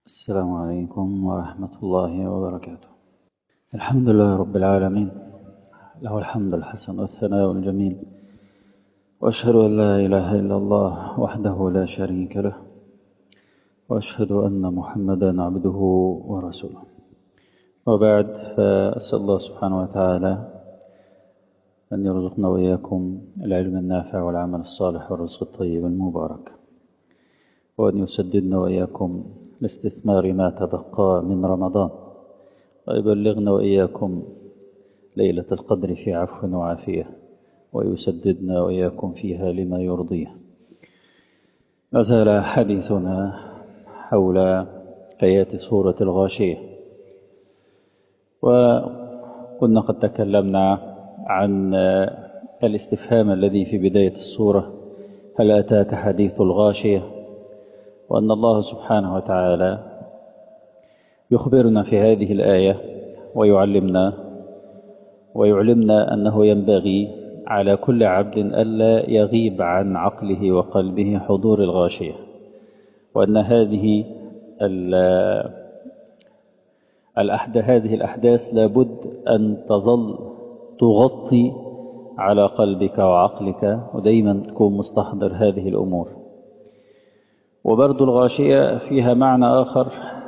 السلام عليكم ورحمة الله وبركاته الحمد لله رب العالمين له الحمد الحسن والثناء الجميل وأشهد أن لا إله إلا الله وحده لا شريك له وأشهد أن محمدا عبده ورسوله وبعد فأسأل الله سبحانه وتعالى أن يرزقنا وإياكم العلم النافع والعمل الصالح والرزق الطيب المبارك وأن يسددنا وإياكم لاستثمار ما تبقى من رمضان ويبلغنا وإياكم ليلة القدر في عفو وعافية ويسددنا وإياكم فيها لما يرضيه ما زال حديثنا حول آيات سورة الغاشية وكنا قد تكلمنا عن الاستفهام الذي في بداية السورة هل أتاك حديث الغاشية وأن الله سبحانه وتعالى يخبرنا في هذه الآية ويعلمنا ويعلمنا أنه ينبغي على كل عبد ألا يغيب عن عقله وقلبه حضور الغاشية وأن هذه الأحد هذه الأحداث لابد أن تظل تغطي على قلبك وعقلك ودايما تكون مستحضر هذه الأمور وبرد الغاشية فيها معنى آخر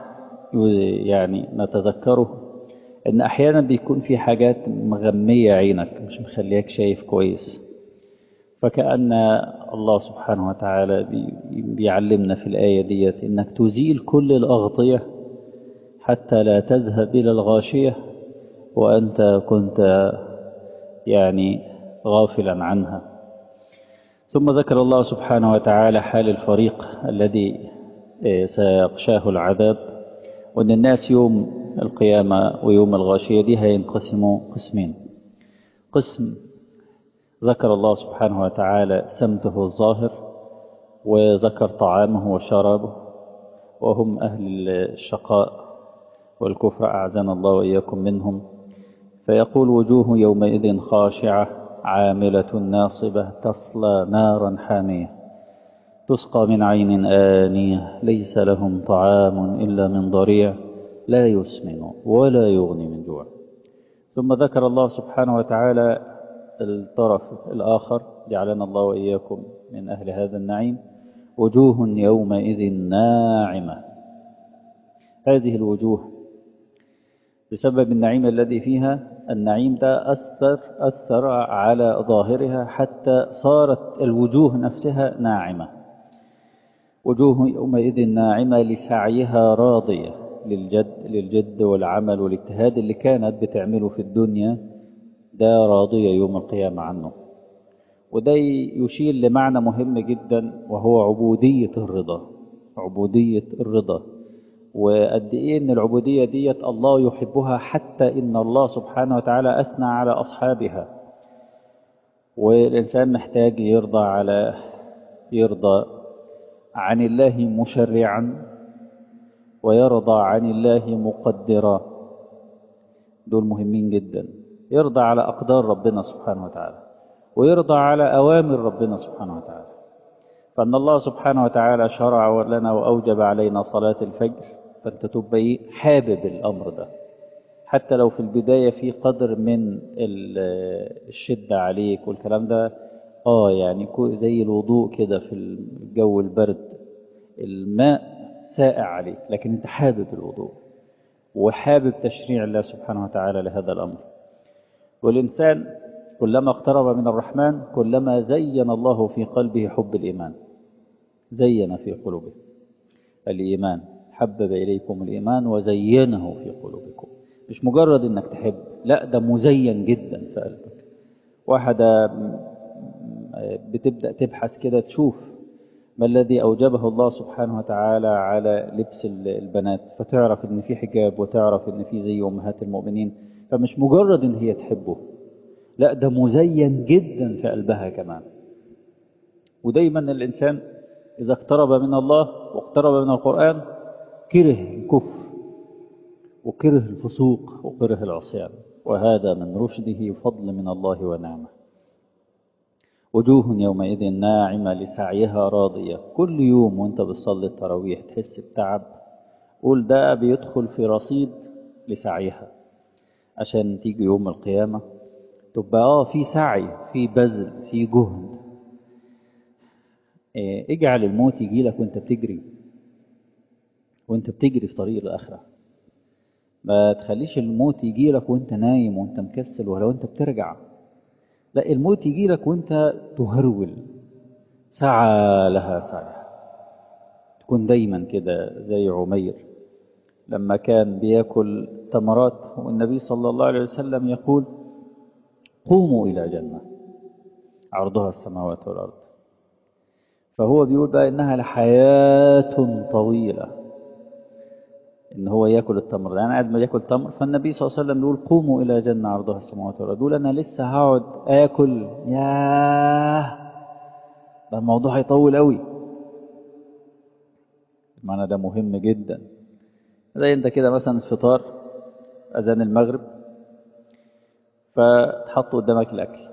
يعني نتذكره ان احيانا بيكون في حاجات مغمية عينك مش مخليك شايف كويس فكأن الله سبحانه وتعالى بيعلمنا في الآية ديت انك تزيل كل الأغطية حتى لا تذهب إلى الغاشية وأنت كنت يعني غافلا عنها ثم ذكر الله سبحانه وتعالى حال الفريق الذي سيغشاه العذاب وأن الناس يوم القيامة ويوم الغاشية دي هينقسموا قسمين قسم ذكر الله سبحانه وتعالى سمته الظاهر وذكر طعامه وشرابه وهم أهل الشقاء والكفر أعزنا الله وإياكم منهم فيقول وجوه يومئذ خاشعة عاملة ناصبة تصلى نارا حامية تسقى من عين آنية ليس لهم طعام إلا من ضريع لا يسمن ولا يغني من جوع ثم ذكر الله سبحانه وتعالى الطرف الآخر جعلنا الله وإياكم من أهل هذا النعيم وجوه يومئذ ناعمة هذه الوجوه بسبب النعيم الذي فيها النعيم ده أثر, أثر على ظاهرها حتى صارت الوجوه نفسها ناعمة وجوه يومئذ ناعمة لسعيها راضية للجد, للجد والعمل والاجتهاد اللي كانت بتعمله في الدنيا ده راضية يوم القيامة عنه وده يشير لمعنى مهم جدا وهو عبودية الرضا عبودية الرضا وقد ايه ان العبودية ديت الله يحبها حتى ان الله سبحانه وتعالى اثنى على اصحابها والانسان محتاج يرضى على يرضى عن الله مشرعا ويرضى عن الله مقدرا دول مهمين جدا يرضى على أقدار ربنا سبحانه وتعالى ويرضى على أوامر ربنا سبحانه وتعالى فأن الله سبحانه وتعالى شرع لنا وأوجب علينا صلاة الفجر فأنت تبقى حابب الأمر ده حتى لو في البداية في قدر من الشدة عليك والكلام ده آه يعني زي الوضوء كده في الجو البرد الماء سائع عليك لكن انت حابب الوضوء وحابب تشريع الله سبحانه وتعالى لهذا الأمر والإنسان كلما اقترب من الرحمن كلما زين الله في قلبه حب الإيمان زين في قلوبه الإيمان حبب إليكم الإيمان وزينه في قلوبكم مش مجرد انك تحب لا ده مزين جدا في قلبك واحدة بتبدأ تبحث كده تشوف ما الذي أوجبه الله سبحانه وتعالى على لبس البنات فتعرف ان في حجاب وتعرف ان في زي أمهات المؤمنين فمش مجرد ان هي تحبه لا ده مزين جدا في قلبها كمان ودايما الإنسان إذا اقترب من الله واقترب من القرآن كره الكفر وكره الفسوق وكره العصيان وهذا من رشده فضل من الله ونعمه وجوه يومئذ ناعمة لسعيها راضية كل يوم وانت بتصلي التراويح تحس بتعب قول ده بيدخل في رصيد لسعيها عشان تيجي يوم القيامة تبقى اه في سعي في بذل في جهد إيه اجعل الموت يجي لك وانت بتجري وانت بتجري في طريق الآخرة ما تخليش الموت يجي لك وانت نايم وانت مكسل ولا وانت بترجع لا الموت يجي لك وانت تهرول سعى لها سعي تكون دايما كده زي عمير لما كان بياكل تمرات والنبي صلى الله عليه وسلم يقول قوموا إلى جنة عرضها السماوات والأرض فهو بيقول بقى إنها لحياة طويلة إن هو ياكل التمر يعني قاعد ما ياكل تمر فالنبي صلى الله عليه وسلم بيقول قوموا إلى جنة عرضها السماوات والأرض يقول أنا لسه هقعد آكل ياه ده الموضوع هيطول قوي المعنى ده مهم جدا زي انت كده مثلا الفطار اذان المغرب فتحط قدامك الاكل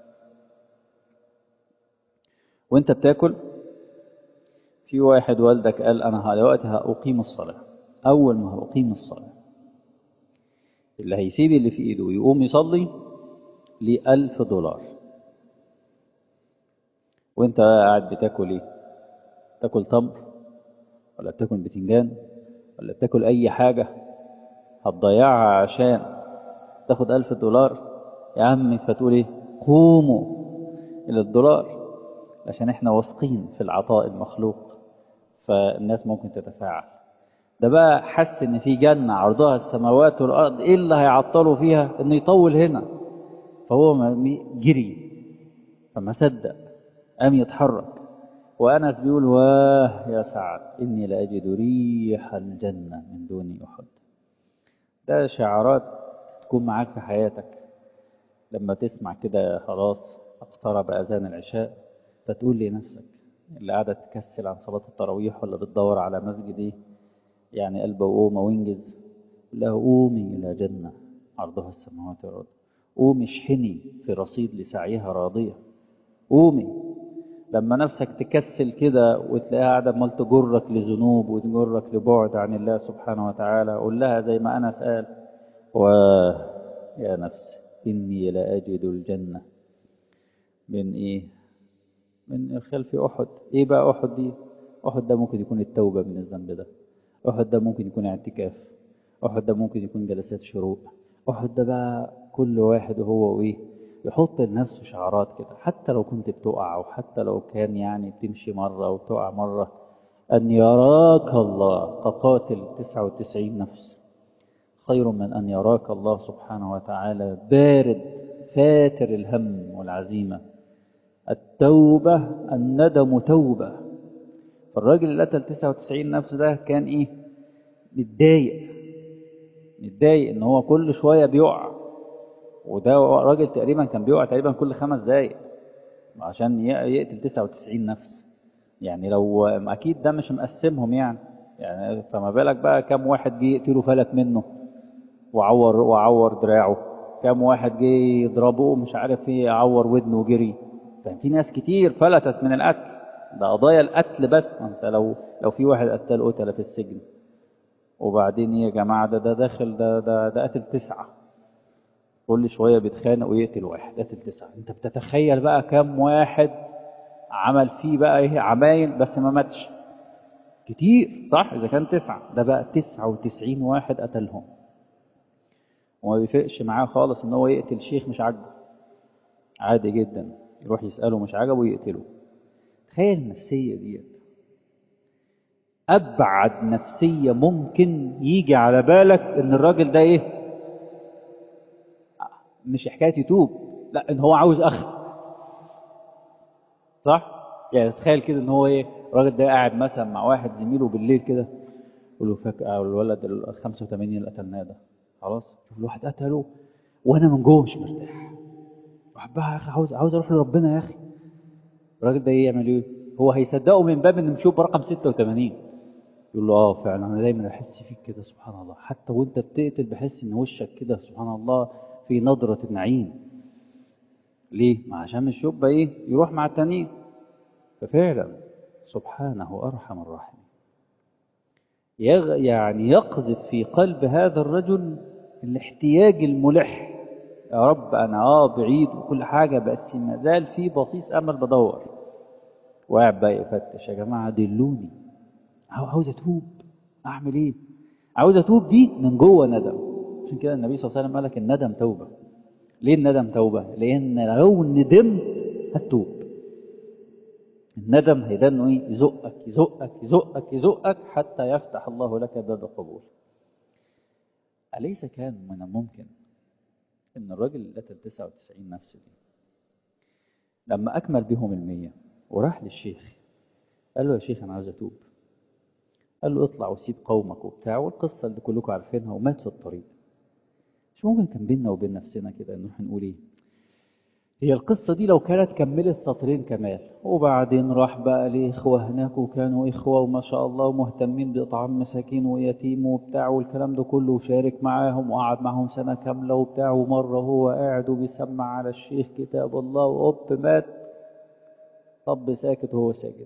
وانت بتاكل في واحد والدك قال انا دلوقتي هاقيم الصلاه اول ما هاقيم الصلاه اللي هيسيب اللي في ايده ويقوم يصلي ليه ألف دولار وانت قاعد بتاكل ايه تاكل تمر ولا بتاكل بتنجان ولا بتاكل اي حاجة هتضيعها عشان تاخد ألف دولار يا عمي فتقول ايه قوموا إلى الدولار عشان احنا واثقين في العطاء المخلوق فالناس ممكن تتفاعل ده بقى حس ان في جنة عرضها السماوات والأرض ايه اللي هيعطله فيها انه يطول هنا فهو جري فما صدق قام يتحرك وأنس بيقول واه يا سعد إني لأجد ريح الجنة من دون أحد ده شعارات تكون معاك في حياتك لما تسمع كده خلاص اقترب أذان العشاء فتقول لنفسك اللي قاعدة تكسل عن صلاة التراويح ولا بتدور على مسجد ايه يعني قلبه وقومه وينجز له قومي إلى جنة عرضها السماوات والأرض قومي اشحني في رصيد لسعيها راضية قومي لما نفسك تكسل كده وتلاقيها قاعدة عمال تجرك لذنوب وتجرك لبعد عن الله سبحانه وتعالى قول لها زي ما أنا سأل واه يا نفس إني لأجد الجنة من إيه من الخلف أحد إيه بقى أحد دي أحد ده ممكن يكون التوبة من الذنب ده أحد ده ممكن يكون اعتكاف أحد ده ممكن يكون جلسات شروق أحد ده بقى كل واحد هو وإيه يحط لنفسه شعارات كده حتى لو كنت بتقع وحتى لو كان يعني بتمشي مرة وتقع مرة أن يراك الله كقاتل 99 نفس خير من أن يراك الله سبحانه وتعالى بارد فاتر الهم والعزيمة التوبة الندم توبة فالراجل اللي قتل 99 نفس ده كان إيه متضايق متضايق إن هو كل شوية بيقع وده راجل تقريبا كان بيقع تقريبا كل خمس دقايق عشان يقتل 99 نفس يعني لو اكيد ده مش مقسمهم يعني يعني فما بالك بقى كم واحد جه يقتله فلت منه وعور وعور دراعه كم واحد جه يضربه مش عارف ايه عور ودنه وجري كان في ناس كتير فلتت من القتل ده قضايا القتل بس انت لو لو في واحد قتل قتله في السجن وبعدين ايه يا جماعه ده ده داخل ده ده ده قتل تسعه كل شوية بيتخانق ويقتل واحد قتل تسعة انت بتتخيل بقى كم واحد عمل فيه بقى ايه عمايل بس ما ماتش كتير صح اذا كان تسعة ده بقى تسعة وتسعين واحد قتلهم وما بيفرقش معاه خالص ان هو يقتل شيخ مش عاجبه عادي جدا يروح يسأله مش عاجبه ويقتله تخيل النفسية ديت أبعد نفسية ممكن يجي على بالك إن الراجل ده إيه مش حكاية يتوب لا إن هو عاوز أخذ صح؟ يعني تخيل كده إن هو إيه الراجل ده قاعد مثلا مع واحد زميله بالليل كده يقول له فجأة الولد ال 85 اللي قتلناه ده خلاص شوف الواحد قتله وأنا من جوه مش مرتاح بحبها يا أخي عاوز عاوز أروح لربنا يا أخي الراجل ده يعمل إيه؟ هو هيصدقه من باب إن مشوه برقم 86 يقول له اه فعلا انا دايما احس فيك كده سبحان الله حتى وانت بتقتل بحس ان وشك كده سبحان الله في نظرة النعيم ليه؟ ما عشان مش يبقى ايه يروح مع التانيين ففعلا سبحانه ارحم الراحمين يغ يعني يقذف في قلب هذا الرجل الاحتياج الملح يا رب أنا آه بعيد وكل حاجة بس ما زال في بصيص أمل بدور وقاعد بقى يفتش يا جماعة دلوني عاوز أتوب أعمل إيه؟ عاوز أتوب دي من جوه ندم عشان كده النبي صلى الله عليه وسلم قال لك الندم توبة ليه الندم توبة؟ لأن لو ندمت هتتوب الندم هيدا انه ايه يزقك يزقك يزقك يزقك حتى يفتح الله لك باب القبول أليس كان من الممكن ان الراجل اللي قتل 99 نفس دي لما اكمل بهم المية وراح للشيخ قال له يا شيخ انا عاوز اتوب قال له اطلع وسيب قومك وبتاع والقصه اللي كلكم عارفينها ومات في الطريق مش ممكن كان بيننا وبين نفسنا كده نروح نقول ايه هي القصة دي لو كانت كملت سطرين كمال وبعدين راح بقى لإخوة هناك وكانوا إخوة وما شاء الله ومهتمين بإطعام مساكين ويتيم وبتاع والكلام ده كله وشارك معاهم وقعد معاهم سنة كاملة وبتاع ومرة هو قاعد وبيسمع على الشيخ كتاب الله وهوب مات طب ساكت وهو ساكت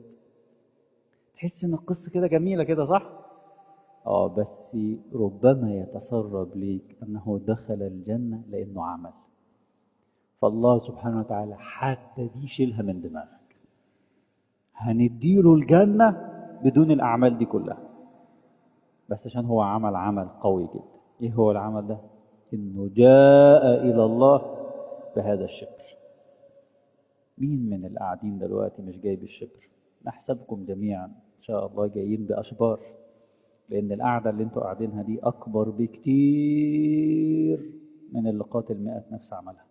تحس إن القصة كده جميلة كده صح؟ اه بس ربما يتسرب ليك أنه دخل الجنة لأنه عمل فالله سبحانه وتعالى حتى دي شيلها من دماغك هنديله الجنة بدون الأعمال دي كلها بس عشان هو عمل عمل قوي جدا ايه هو العمل ده انه جاء الى الله بهذا الشبر مين من القاعدين دلوقتي مش جاي بالشبر نحسبكم جميعا ان شاء الله جايين باشبار لان القعده اللي انتوا قاعدينها دي اكبر بكتير من اللي قاتل مئة نفس عملها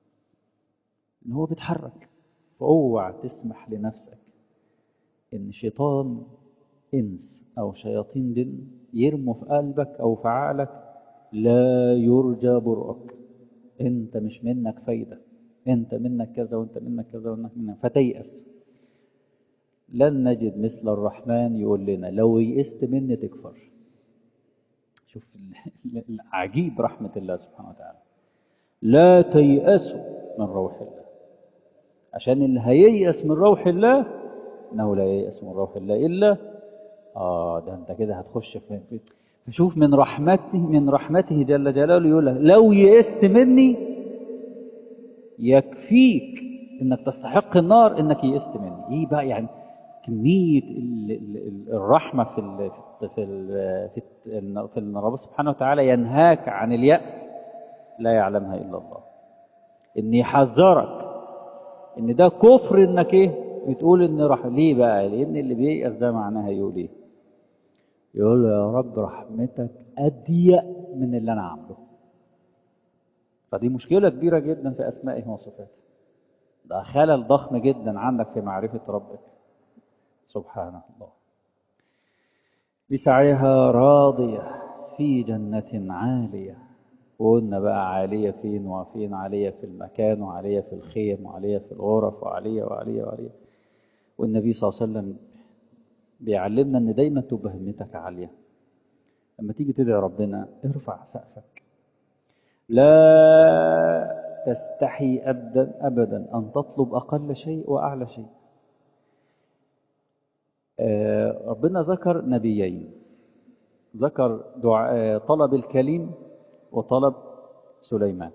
ان هو بيتحرك فاوعى تسمح لنفسك ان شيطان انس او شياطين جن يرموا في قلبك او في عقلك لا يرجى برؤك انت مش منك فايده انت منك كذا وانت منك كذا وانك منك فتيأس لن نجد مثل الرحمن يقول لنا لو يئست مني تكفر شوف عجيب رحمة الله سبحانه وتعالى لا تيأسوا من روح الله عشان اللي هييأس من روح الله انه لا ييأس من روح الله الا اه ده انت كده هتخش في فشوف من رحمته من رحمته جل جلاله يقول لك لو يئست مني يكفيك انك تستحق النار انك يئست مني ايه بقى يعني كميه الرحمه في ال في ال في ال في ان رب سبحانه وتعالى ينهاك عن اليأس لا يعلمها الا الله ان يحذرك ان ده كفر انك ايه بتقول ان رح ليه بقى لان اللي بييأس ده معناها يقول ايه يقول له يا رب رحمتك اضيق من اللي انا عامله فدي مشكله كبيره جدا في اسمائه وصفاته ده خلل ضخم جدا عندك في معرفه ربك سبحان الله لسعيها راضيه في جنه عاليه وقلنا بقى عالية فين وفين عالية في المكان وعالية في الخيم وعالية في الغرف وعالية وعالية وعالية والنبي صلى الله عليه وسلم بيعلمنا ان دايما تبقى همتك عالية لما تيجي تدعي ربنا ارفع سقفك لا تستحي أبدا أبدا أن تطلب أقل شيء وأعلى شيء ربنا ذكر نبيين ذكر دعاء طلب الكليم وطلب سليمان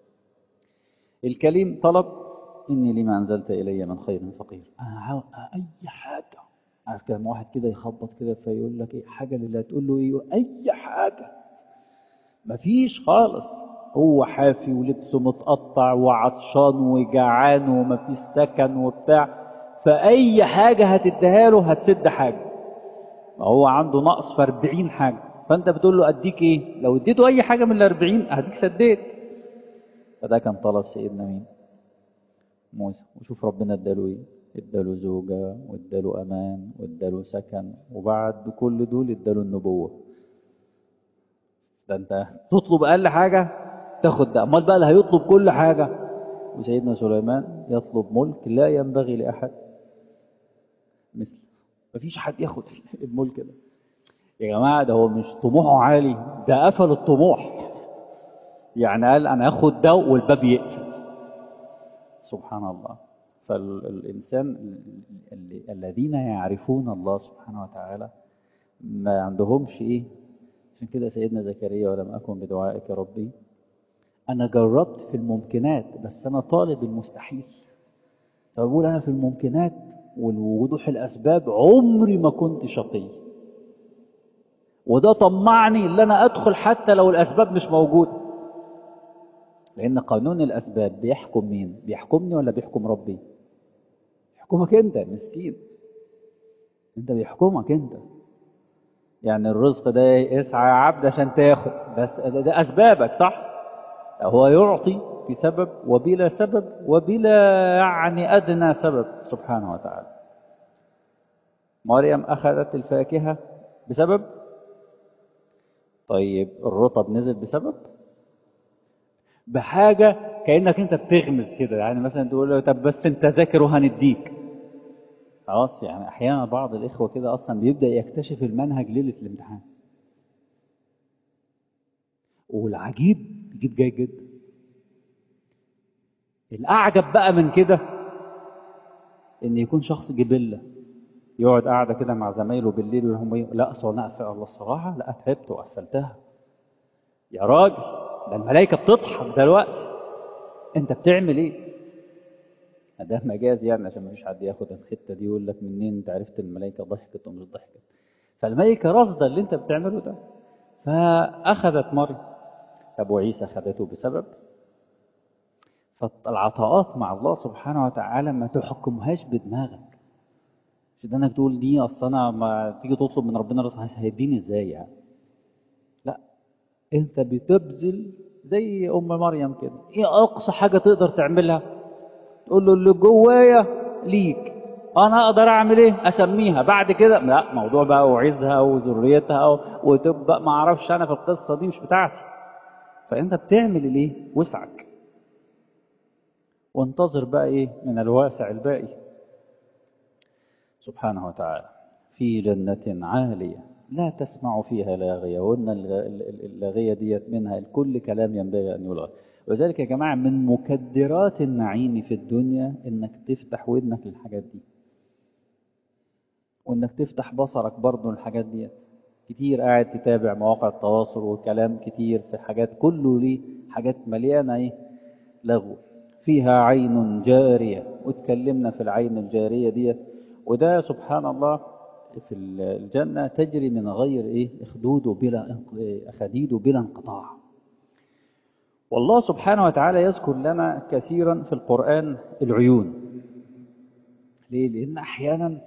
الكليم طلب إني لما أنزلت إلي من خير فقير أنا عاوز أي حاجة عارف كان واحد كده يخبط كده فيقول لك إيه حاجة لله تقول له إيه أي حاجة مفيش خالص هو حافي ولبسه متقطع وعطشان وجعان ومفيش سكن وبتاع فأي حاجة هتديها له هتسد حاجة ما هو عنده نقص في 40 حاجة فانت بتقول له اديك ايه لو اديته اي حاجه من الأربعين هديك سديت فده كان طلب سيدنا مين موسى وشوف ربنا اداله ايه اداله زوجة واداله امان واداله سكن وبعد كل دول اداله النبوة ده انت تطلب اقل حاجة تاخد ده امال بقى اللي هيطلب كل حاجة وسيدنا سليمان يطلب ملك لا ينبغي لاحد مثل مفيش حد ياخد الملك ده يا جماعة ده هو مش طموحه عالي ده قفل الطموح يعني قال أنا أخد ده والباب يقفل سبحان الله فالإنسان الذين يعرفون الله سبحانه وتعالى ما عندهمش ايه عشان كده سيدنا زكريا ولم أكن بدعائك ربي أنا جربت في الممكنات بس أنا طالب المستحيل فبقول أنا في الممكنات والوضوح الأسباب عمري ما كنت شقي وده طمعني ان انا ادخل حتى لو الاسباب مش موجوده لان قانون الاسباب بيحكم مين بيحكمني ولا بيحكم ربي يحكمك انت مسكين انت بيحكمك انت يعني الرزق ده اسعى يا عبد عشان تاخد بس ده, ده اسبابك صح هو يعطي بسبب وبلا سبب وبلا يعني ادنى سبب سبحانه وتعالى مريم اخذت الفاكهه بسبب طيب الرطب نزل بسبب بحاجة كأنك انت بتغمز كده يعني مثلا تقول له طب بس انت ذاكر وهنديك خلاص يعني احيانا بعض الاخوة كده اصلا بيبدأ يكتشف المنهج ليلة الامتحان والعجيب يجيب جيد جدا الاعجب بقى من كده ان يكون شخص جبله يقعد قاعده كده مع زمايله بالليل يقول لهم ايه لا اصل انا قفل الله الصراحه لا تعبت وقفلتها يا راجل ده الملائكه بتضحك دلوقتي انت بتعمل ايه ده مجاز يعني عشان ما فيش حد ياخد الحته دي يقول لك منين انت عرفت الملائكه ضحكت ومش ضحكت فالملائكه راصده اللي انت بتعمله ده فاخذت مريم ابو عيسى خدته بسبب فالعطاءات مع الله سبحانه وتعالى ما تحكمهاش بدماغك مش ده انك تقول دي اصل انا ما تيجي تطلب من ربنا رزق هيديني ازاي يعني لا انت بتبذل زي ام مريم كده ايه اقصى حاجه تقدر تعملها تقول له اللي جوايا ليك انا اقدر اعمل ايه اسميها بعد كده لا موضوع بقى اوعزها وذريتها وتبقى ما اعرفش انا في القصه دي مش بتاعتي فانت بتعمل الايه وسعك وانتظر بقى ايه من الواسع الباقي سبحانه وتعالى في جنة عالية لا تسمع فيها لاغية وقلنا اللاغية ديت منها الكل كلام ينبغي أن يلغى ولذلك يا جماعة من مكدرات النعيم في الدنيا إنك تفتح ودنك للحاجات دي وإنك تفتح بصرك برضه للحاجات ديت كتير قاعد تتابع مواقع التواصل وكلام كتير في حاجات كله ليه حاجات مليانة إيه لغو فيها عين جارية واتكلمنا في العين الجارية ديت وده سبحان الله في الجنة تجري من غير إيه إخدود بلا أخديد بلا انقطاع والله سبحانه وتعالى يذكر لنا كثيرا في القرآن العيون ليه؟ لأن أحيانا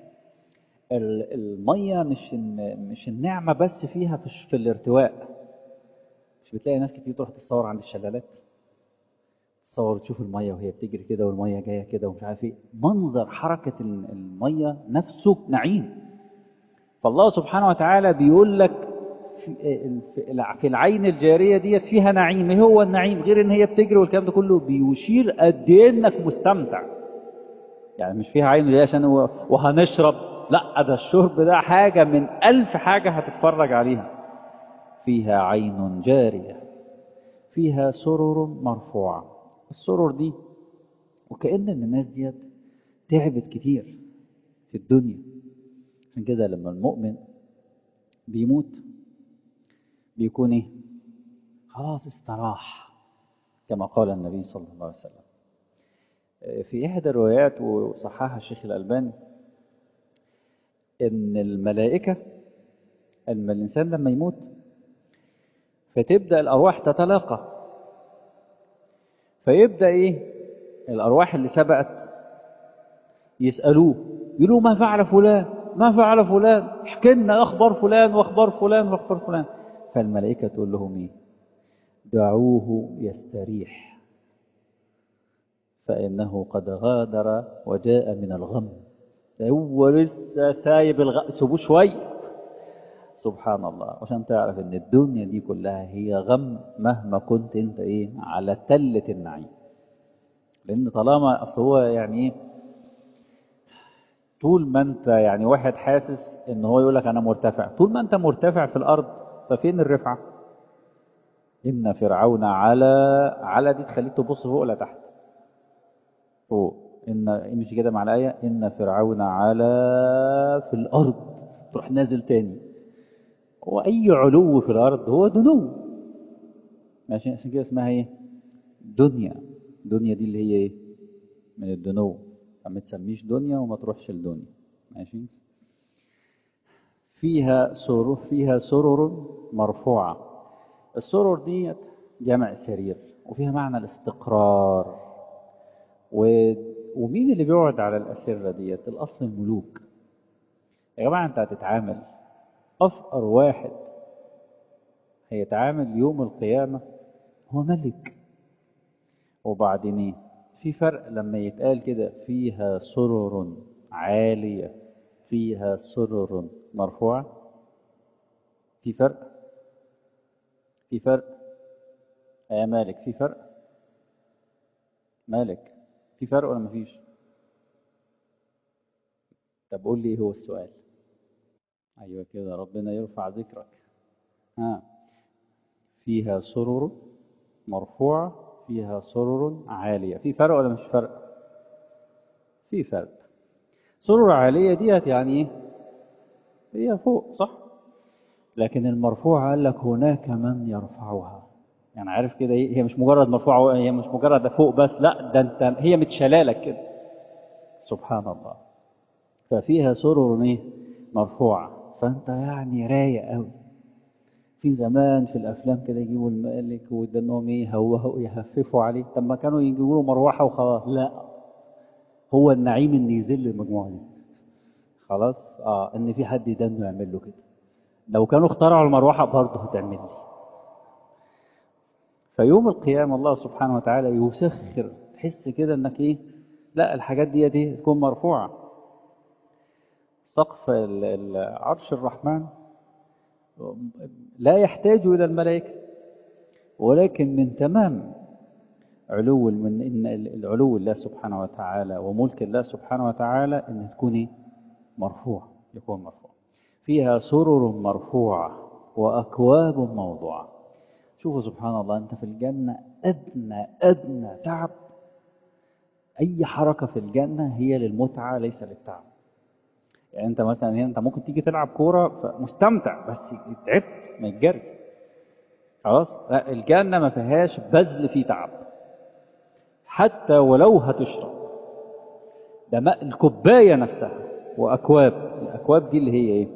المية مش مش النعمة بس فيها في, في الارتواء مش بتلاقي ناس كتير تروح تتصور عند الشلالات تصور تشوف المية وهي بتجري كده والمية جاية كده ومش عارف ايه منظر حركة المية نفسه نعيم فالله سبحانه وتعالى بيقول لك في العين الجارية ديت فيها نعيم ايه هو النعيم غير ان هي بتجري والكلام ده كله بيشير قد ايه انك مستمتع يعني مش فيها عين ليه عشان وهنشرب لا ده الشرب ده حاجة من ألف حاجة هتتفرج عليها فيها عين جارية فيها سرر مرفوعة السرر دي وكأن الناس ديت تعبت كتير في الدنيا عشان كده لما المؤمن بيموت بيكون ايه خلاص استراح كما قال النبي صلى الله عليه وسلم في إحدى الروايات وصححها الشيخ الألباني إن الملائكة أما الإنسان لما يموت فتبدأ الأرواح تتلاقى فيبدأ إيه الأرواح اللي سبقت يسألوه يقولوا ما فعل فلان ما فعل فلان احكي لنا أخبار فلان وأخبار فلان وأخبار فلان فالملائكة تقول لهم إيه دعوه يستريح فإنه قد غادر وجاء من الغم هو لسه سايب الغ... سيبوه شوية سبحان الله عشان تعرف ان الدنيا دي كلها هي غم مهما كنت انت ايه على تلة النعيم لان طالما اصل هو يعني ايه طول ما انت يعني واحد حاسس ان هو يقول لك انا مرتفع طول ما انت مرتفع في الارض ففين الرفعه ان فرعون على على دي تخليك تبص فوق ولا تحت فوق ان امشي كده مع الايه ان فرعون على في الارض تروح نازل تاني هو أي علو في الأرض هو دنو ماشي عشان كده اسمها ايه دنيا دنيا دي اللي هي ايه من الدنو ما تسميش دنيا وما تروحش الدنيا ماشي فيها سرور فيها سرر مرفوعة السرر دي جمع سرير وفيها معنى الاستقرار و... ومين اللي بيقعد على الأسرة ديت الأصل الملوك يا جماعة أنت هتتعامل أفقر واحد هيتعامل يوم القيامة هو ملك وبعدين ايه في فرق لما يتقال كده فيها سرر عالية فيها سرر مرفوعة في فرق في فرق يا مالك في فرق مالك في فرق ولا مفيش طب قول لي ايه هو السؤال ايوه كده ربنا يرفع ذكرك ها فيها سرر مرفوعة فيها سرر عالية في فرق ولا مش فرق في فرق سرر عالية ديت يعني ايه هي فوق صح لكن المرفوعة قال لك هناك من يرفعها يعني عارف كده ايه هي مش مجرد مرفوعة هي مش مجرد فوق بس لا ده انت هي متشلالك كده سبحان الله ففيها سرر ايه مرفوعة فانت يعني رايق قوي في زمان في الافلام كده يجيبوا الملك ويدنهم ايه هو يهففوا عليه طب ما كانوا يجيبوا له مروحه وخلاص لا هو النعيم ان يذل المجموعه دي خلاص اه ان في حد يدنه يعمل له كده لو كانوا اخترعوا المروحه برضه هتعمل لي فيوم القيامه الله سبحانه وتعالى يسخر تحس كده انك ايه لا الحاجات دي دي تكون مرفوعه سقف عرش الرحمن لا يحتاج إلى الملائكة ولكن من تمام علو من إن العلو الله سبحانه وتعالى وملك الله سبحانه وتعالى أن تكون مرفوع يكون مرفوع فيها سرر مرفوعة وأكواب موضوعة شوفوا سبحان الله أنت في الجنة أدنى أدنى تعب أي حركة في الجنة هي للمتعة ليس للتعب يعني انت مثلا هنا انت ممكن تيجي تلعب كوره مستمتع بس تعبت من الجري خلاص لا الجنه ما فيهاش بذل فيه تعب حتى ولو هتشرب ده ماء الكوبايه نفسها واكواب الاكواب دي اللي هي ايه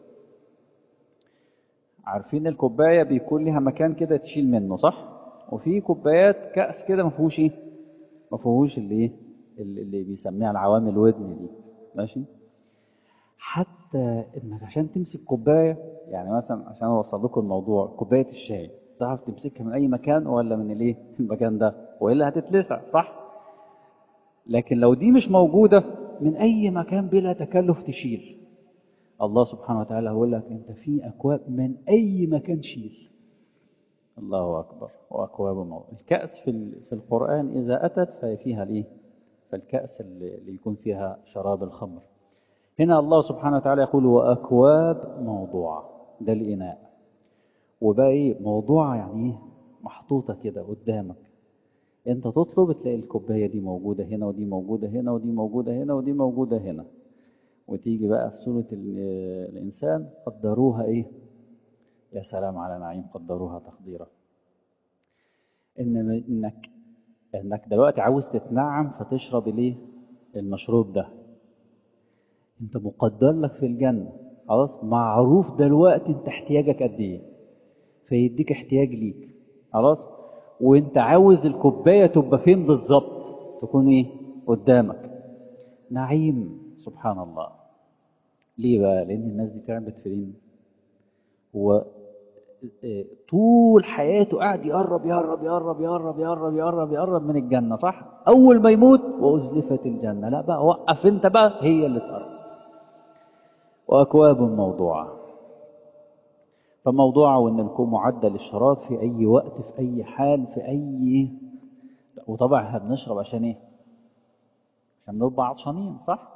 عارفين الكوبايه بيكون لها مكان كده تشيل منه صح وفي كوبايات كاس كده ما فيهوش ايه ما فيهوش اللي ايه اللي بيسميها العوامل الودن دي ماشي حتى انك عشان تمسك كوبايه يعني مثلا عشان اوصل لكم الموضوع كوبايه الشاي تعرف تمسكها من اي مكان ولا من الايه المكان ده والا هتتلسع صح لكن لو دي مش موجوده من اي مكان بلا تكلف تشيل الله سبحانه وتعالى هيقول لك انت في اكواب من اي مكان شيل الله اكبر واكواب موضوع الكاس في في القران اذا اتت ففيها الايه فالكاس اللي يكون فيها شراب الخمر هنا الله سبحانه وتعالى يقول وأكواب موضوعة ده الإناء وبقى إيه موضوعة يعني إيه محطوطة كده قدامك أنت تطلب تلاقي الكوباية دي موجودة هنا ودي موجودة هنا ودي موجودة هنا ودي موجودة هنا وتيجي بقى في سورة الإنسان قدروها إيه يا سلام على نعيم قدروها تقديرا إن إنك إنك دلوقتي عاوز تتنعم فتشرب الإيه المشروب ده انت مقدر لك في الجنة خلاص معروف دلوقتي انت احتياجك قد ايه فيديك احتياج ليك خلاص وانت عاوز الكوباية تبقى فين بالظبط تكون ايه قدامك نعيم سبحان الله ليه بقى لان الناس دي تعبت فين هو طول حياته قاعد يقرب يقرب يقرب يقرب يقرب يقرب يقرب من الجنة صح أول ما يموت وأزلفت الجنة لا بقى وقف أنت بقى هي اللي تقرب وأكواب موضوعة فموضوعة وإن نكون معدة للشراب في أي وقت في أي حال في أي وطبعا احنا بنشرب عشان إيه؟ عشان نبقى عطشانين صح؟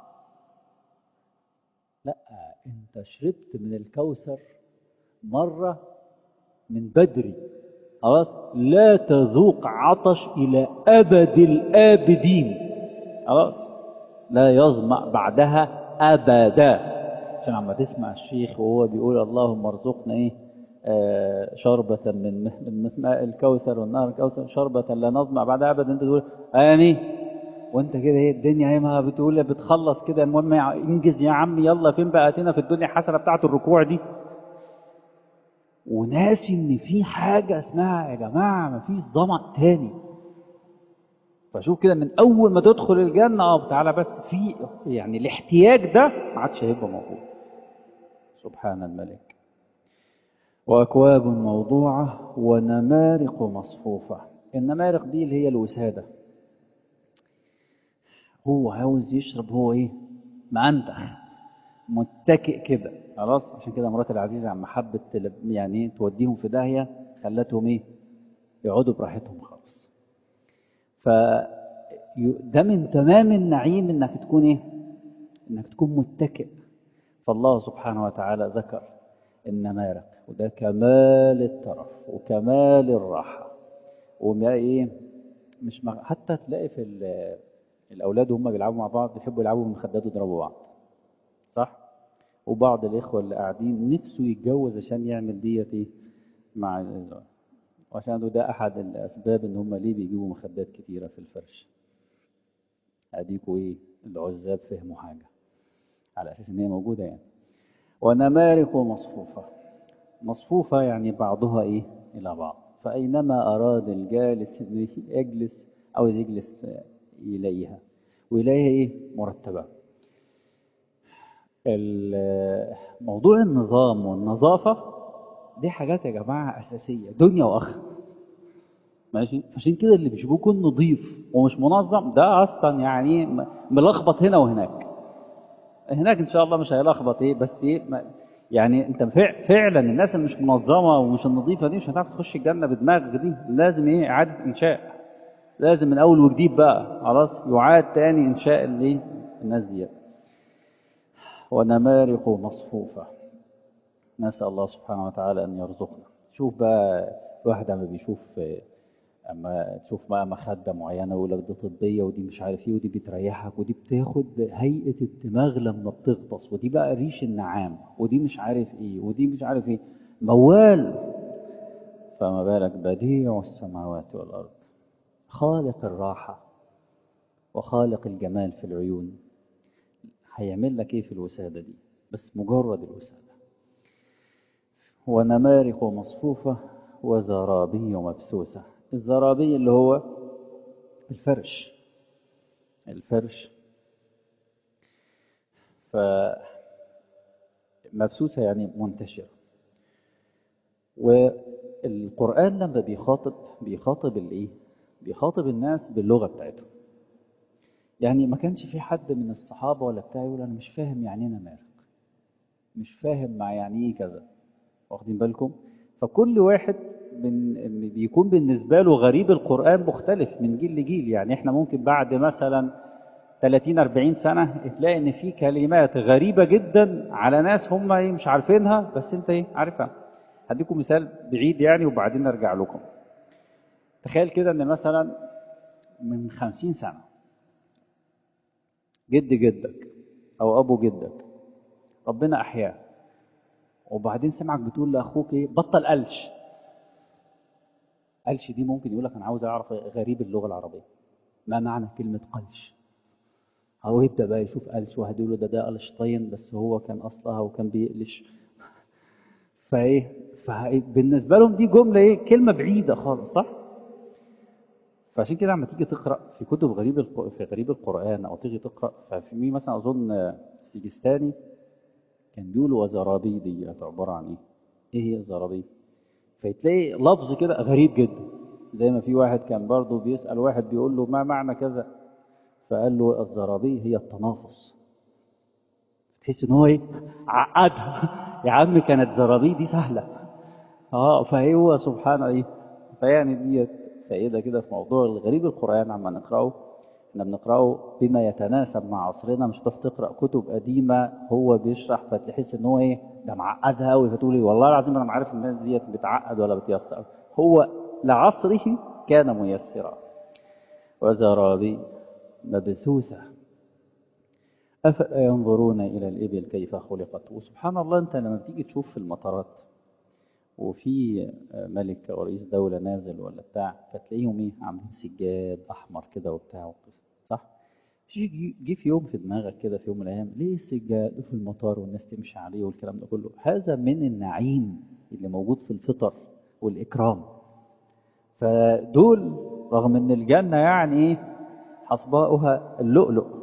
لا أنت شربت من الكوثر مرة من بدري خلاص لا تذوق عطش إلى أبد الآبدين خلاص لا يظمأ بعدها أبدا عشان عم تسمع الشيخ وهو بيقول اللهم ارزقنا ايه آه شربة من من ماء الكوثر والنهر الكوثر شربة لا نظمع بعدها ابدا انت تقول امين وانت كده ايه الدنيا ايه ما بتقول بتخلص كده المهم انجز يا عم يلا فين بقاتنا في الدنيا حسنه بتاعه الركوع دي وناسي ان في حاجه اسمها يا جماعه ما فيش ظمأ تاني فشوف كده من اول ما تدخل الجنه اه تعالى بس في يعني الاحتياج ده ما عادش هيبقى موجود سبحان الملك واكواب موضوعه ونمارق مصفوفه النمارق دي اللي هي الوساده هو عاوز يشرب هو ايه معنتخ متكئ كده خلاص عشان كده مرات العزيزة عم حبت يعني توديهم في داهية خلتهم ايه يقعدوا براحتهم خالص ف ده من تمام النعيم انك تكون ايه انك تكون متكئ فالله سبحانه وتعالى ذكر النمارق وده كمال الترف وكمال الراحة وما ايه مش مغ... حتى تلاقي في الاولاد وهم بيلعبوا مع بعض بيحبوا يلعبوا بالمخدات ويضربوا بعض صح وبعض الاخوه اللي قاعدين نفسه يتجوز عشان يعمل ديت ايه مع وعشان ده احد الاسباب ان هم ليه بيجيبوا مخدات كتيره في الفرش اديكوا ايه العزاب فهموا حاجه على اساس ان هي موجوده يعني ونمارق مصفوفه مصفوفه يعني بعضها ايه الى بعض فاينما اراد الجالس انه يجلس او يجلس يلاقيها ويلاقيها ايه مرتبه موضوع النظام والنظافه دي حاجات يا جماعه اساسيه دنيا واخره ماشي عشان كده اللي بيشوفوه يكون نظيف ومش منظم ده اصلا يعني ملخبط هنا وهناك هناك ان شاء الله مش هيلخبط ايه بس ايه يعني انت فعلا الناس اللي مش منظمه ومش النظيفه دي مش هتعرف تخش الجنه بدماغك دي لازم ايه اعاده انشاء لازم من اول وجديد بقى خلاص يعاد تاني انشاء الايه الناس دي ونمارق مصفوفه نسال الله سبحانه وتعالى ان يرزقنا شوف بقى الواحد اما بيشوف اما تشوف بقى مخده معينه يقول لك دي طبيه ودي مش عارف ايه ودي بتريحك ودي بتاخد هيئه الدماغ لما بتغطس ودي بقى ريش النعام ودي مش عارف ايه ودي مش عارف ايه موال فما بالك بديع السماوات والارض خالق الراحه وخالق الجمال في العيون هيعمل لك ايه في الوساده دي بس مجرد الوساده ونمارق مصفوفه وزرابي مبثوثه الزرابي اللي هو الفرش الفرش ف مبثوثة يعني منتشرة والقرآن لما بيخاطب بيخاطب الايه بيخاطب الناس باللغة بتاعتهم يعني ما كانش في حد من الصحابة ولا بتاع يقول أنا مش فاهم يعني إيه نمارق مش فاهم مع يعني إيه كذا واخدين بالكم فكل واحد من بيكون بالنسبة له غريب القرآن مختلف من جيل لجيل يعني احنا ممكن بعد مثلا 30 40 سنة تلاقي ان في كلمات غريبة جدا على ناس هم ايه مش عارفينها بس انت ايه عارفها هديكم مثال بعيد يعني وبعدين نرجع لكم تخيل كده ان مثلا من 50 سنة جد جدك او ابو جدك ربنا احياه وبعدين سمعك بتقول لاخوك ايه بطل قلش قلش دي ممكن يقول لك انا عاوز اعرف غريب اللغه العربيه ما معنى كلمه قلش هو يبدا بقى يشوف قلش واحد يقول له ده ده قلشطين بس هو كان اصلها وكان بيقلش فايه فبالنسبه لهم دي جمله ايه كلمه بعيده خالص صح فعشان كده لما تيجي تقرا في كتب غريب الق... في غريب القران او تيجي تقرا ففي مين مثلا اظن سيجستاني كان بيقولوا وزرابي دي عباره عن ايه ايه هي الزرابي فتلاقي لفظ كده غريب جدا زي ما في واحد كان برضه بيسأل واحد بيقول له ما معنى كذا فقال له الزرابي هي التنافس تحس ان هو ايه عقدها يا عم كانت زرابي دي سهله اه فهو سبحان ايه فيعني ديت فائده كده في موضوع الغريب القران عما نقراه احنا بنقراه بما يتناسب مع عصرنا مش تروح تقرا كتب قديمه هو بيشرح فتحس ان هو ايه ده معقدها قوي فتقولي والله العظيم انا ما عارف الناس ديت بتعقد ولا بتيسر هو لعصره كان ميسرا وزرابي مبثوثه أفلا ينظرون إلى الإبل كيف خلقت وسبحان الله أنت لما بتيجي تشوف في المطارات وفي ملك أو رئيس دولة نازل ولا بتاع فتلاقيهم إيه عاملين سجاد أحمر كده وبتاع صح؟ جه في يوم في دماغك كده في يوم من الأيام ليه السجاد في المطار والناس تمشي عليه والكلام ده كله هذا من النعيم اللي موجود في الفطر والإكرام فدول رغم ان الجنة يعني ايه حصباؤها اللؤلؤ